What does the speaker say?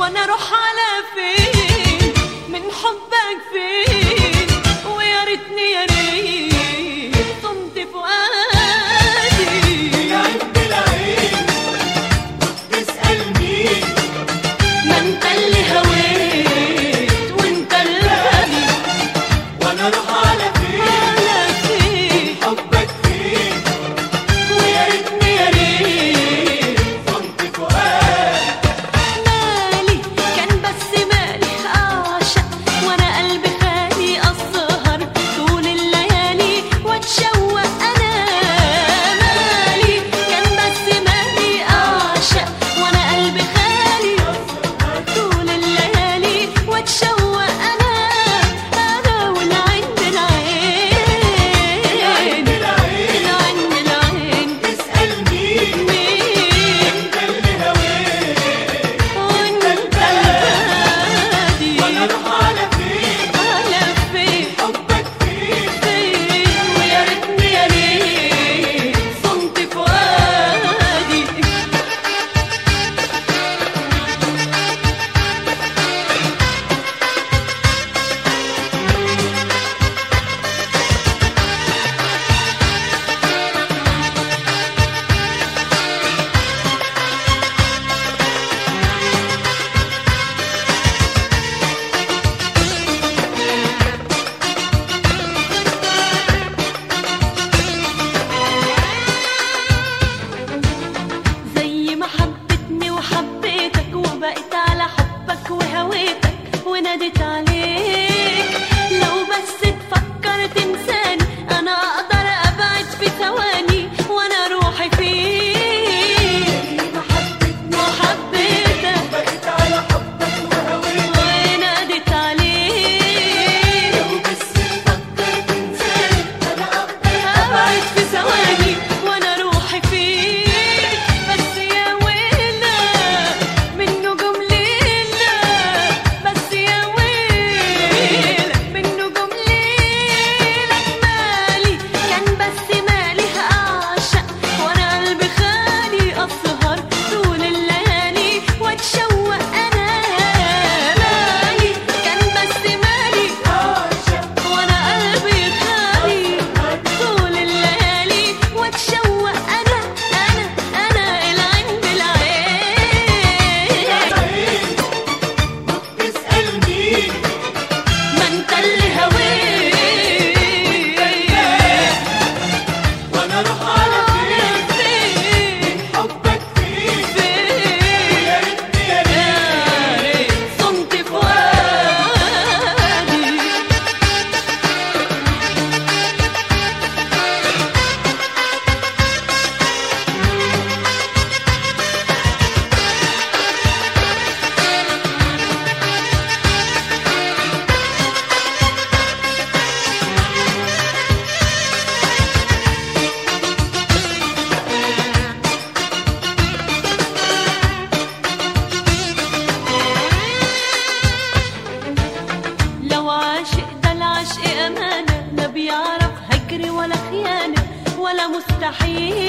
وانا اروح على فين من حبك فين ويا ريتني يا ريت صمت فؤادي العين بالعين تسأل مين ما انت اللي هويت وانت اللي غالي وانا اروح على فين على فين حبك فين ويا ريتني يا ريت صمت فؤاد مالي كان بس مالي أعشق وأنا قلبي خالي أسهر طول الليالي وأتشوق أنا مالي كان بس مالي أعشق وأنا قلبي خالي طول الليالي وأتشوق أنا أنا والعين بالعين بالعين العين بالعين تسأل مين مين انت اللي هويت وانت الهادي وانا اروح على فين على فين حبك فين فين ويا ريتني يا ريت صمت فؤادي زي ما حبتني وحبيتك وبقيت على حبك وهويتك وناديت عليك لو بس تفكر تنساني انا اقدر ابعد في ثواني وانا روحي فيك وحبيتك بقيت على حبك وهويت وناديت عليك لو بس تفكر تنساني انا اقدر ابعد في ثواني وانا روحي فيك بس يا ويلا من نجوم ليلة بس يا ويلا من نجوم ليلة مالي كان بس مالي اعشق وانا قلبي خالي اسهر طول الليالي واتشوق انا مالي كان بس مالي اعشق وانا قلبي خالي طول الليالي واتشوق انا انا انا العين بالعين العين تسأل مين ما انت اللي هويت وانا اروح على فين فين حبك فين فين يا ريتني يا ريت يا ريت صمت فؤادي لو عاشق ده العشق أمانة لا بيعرف هجر ولا خيانة ولا مستحيل